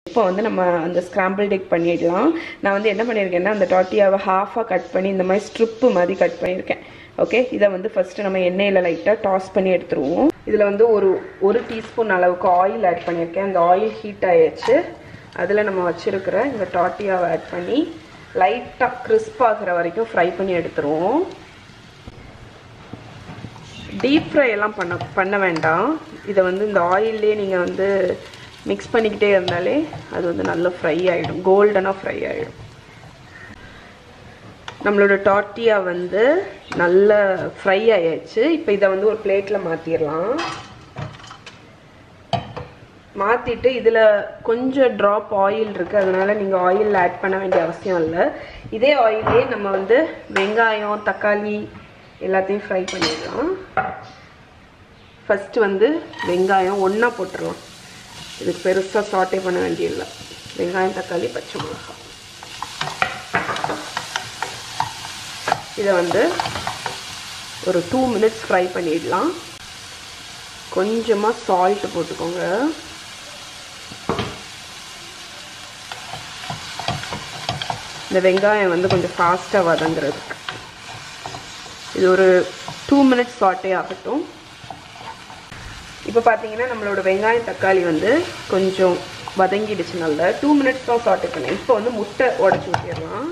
இப்போ வந்து நம்ம அந்த ஸ்க்ராம்பிள் டெக் பண்ணிடலாம் நான் வந்து என்ன பண்ணியிருக்கேன்னா அந்த டாட்டியாவை ஹாஃபாக கட் பண்ணி இந்த மாதிரி ஸ்ட்ரிப்பு மாதிரி கட் பண்ணியிருக்கேன் ஓகே இதை வந்து ஃபஸ்ட்டு நம்ம எண்ணெயில் லைட்டாக டாஸ் பண்ணி எடுத்துருவோம் இதில் வந்து ஒரு ஒரு டீஸ்பூன் அளவுக்கு ஆயில் ஆட் பண்ணியிருக்கேன் அந்த ஆயில் ஹீட் ஆயிடுச்சு அதில் நம்ம வச்சுருக்கிற இந்த டாட்டியாவை ஆட் பண்ணி லைட்டாக கிறிஸ்ப் ஆகிற வரைக்கும் ஃப்ரை பண்ணி எடுத்துருவோம் டீப் ஃப்ரை எல்லாம் பண்ண பண்ண வேண்டாம் இதை வந்து இந்த ஆயிலே நீங்கள் வந்து மிக்ஸ் பண்ணிக்கிட்டே இருந்தாலே அது வந்து நல்லா ஃப்ரை ஆகிடும் கோல்டனாக ஃப்ரை ஆகிடும் நம்மளோட டாட்டியா வந்து நல்ல ஃப்ரை ஆயாச்சு இப்போ இதை வந்து ஒரு பிளேட்டில் மாற்றிடலாம் மாற்றிட்டு இதில் கொஞ்சம் ட்ராப் ஆயில் இருக்குது அதனால நீங்கள் ஆயில் ஆட் பண்ண வேண்டிய அவசியம் இல்லை இதே ஆயிலே நம்ம வந்து வெங்காயம் தக்காளி எல்லாத்தையும் ஃப்ரை பண்ணிடலாம் ஃபஸ்ட்டு வந்து வெங்காயம் ஒன்றா போட்டுடலாம் இதுக்கு பெருசாக சாட்டே பண்ண வேண்டியதில்லை வெங்காயம் தக்காளி பச்சை மிளகாய் இதை வந்து ஒரு டூ மினிட்ஸ் ஃப்ரை பண்ணிடலாம் கொஞ்சமாக சால்ட் போட்டுக்கோங்க இந்த வெங்காயம் வந்து கொஞ்சம் ஃபாஸ்ட்டாக வதங்குறதுக்கு இது ஒரு டூ மினிட்ஸ் சாட்டே ஆகட்டும் இப்போ பார்த்தீங்கன்னா நம்மளோட வெங்காயம் தக்காளி வந்து கொஞ்சம் வதங்கிடுச்சு நல்லா டூ மினிட்ஸ் தான் சாட்டே பண்ணேன் இப்போ வந்து முட்டை உடச்சி ஊற்றிடலாம்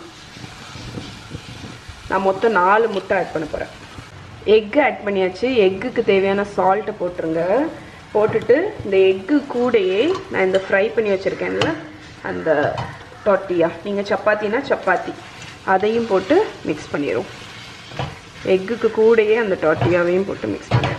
நான் மொத்தம் நாலு முட்டை ஆட் பண்ண போகிறேன் எக்கு ஆட் பண்ணியாச்சு எக்குக்கு தேவையான சால்ட்டை போட்டுருங்க போட்டுட்டு இந்த எக்கு கூடையே நான் இந்த ஃப்ரை பண்ணி வச்சுருக்கேன்ல அந்த டொட்டியா நீங்கள் சப்பாத்தினா சப்பாத்தி அதையும் போட்டு மிக்ஸ் பண்ணிடும் எக்குக்கு கூடையே அந்த டொட்டியாவையும் போட்டு மிக்ஸ் பண்ணிடும்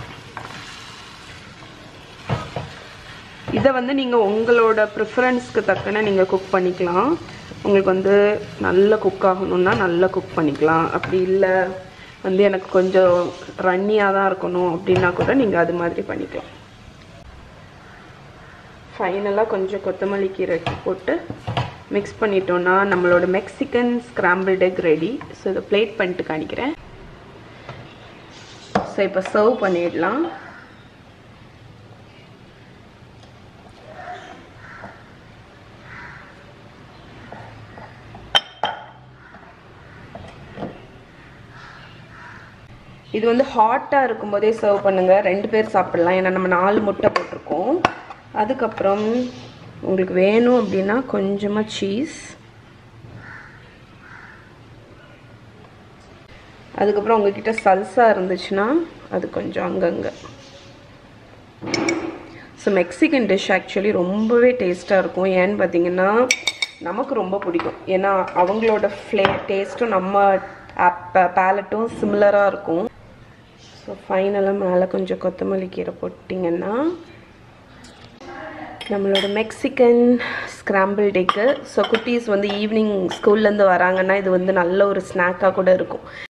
இதை வந்து நீங்கள் உங்களோட ப்ரிஃபரன்ஸ்க்கு தக்கன நீங்கள் குக் பண்ணிக்கலாம் உங்களுக்கு வந்து நல்ல குக் ஆகணும்னா நல்லா குக் பண்ணிக்கலாம் அப்படி இல்லை வந்து எனக்கு கொஞ்சம் ரன்னியாக தான் இருக்கணும் அப்படின்னா கூட நீங்கள் அது மாதிரி பண்ணிக்கலாம் ஃபைனலாக கொஞ்சம் கொத்தமல்லி கீரை போட்டு மிக்ஸ் பண்ணிட்டோன்னா நம்மளோட Mexican scramble egg ready so இதை பிளேட் பண்ணிட்டு காணிக்கிறேன் ஸோ இப்போ சர்வ் பண்ணிடலாம் இது வந்து ஹாட்டாக இருக்கும்போதே சர்வ் பண்ணுங்கள் ரெண்டு பேர் சாப்பிட்லாம் ஏன்னா நம்ம நாலு முட்டை போட்டிருக்கோம் அதுக்கப்புறம் உங்களுக்கு வேணும் அப்படின்னா கொஞ்சமாக சீஸ் அதுக்கப்புறம் உங்ககிட்ட சல்சா இருந்துச்சுன்னா அது கொஞ்சம் அங்கங்கே ஸோ மெக்சிகன் டிஷ் ஆக்சுவலி ரொம்பவே டேஸ்ட்டாக இருக்கும் ஏன்னு பார்த்தீங்கன்னா நமக்கு ரொம்ப பிடிக்கும் ஏன்னா அவங்களோட ஃப்ளே டேஸ்ட்டும் நம்ம பேலட்டும் சிமிலராக இருக்கும் ஸோ ஃபைனலாக மேலே கொஞ்சம் கொத்தமல்லி கீரை போட்டிங்கன்னா நம்மளோட மெக்சிகன் ஸ்க்ராம்பிள் டேக்கு ஸோ குட்டீஸ் வந்து ஈவினிங் ஸ்கூல்லேருந்து வராங்கன்னா இது வந்து நல்ல ஒரு ஸ்நாக்காக கூட இருக்கும்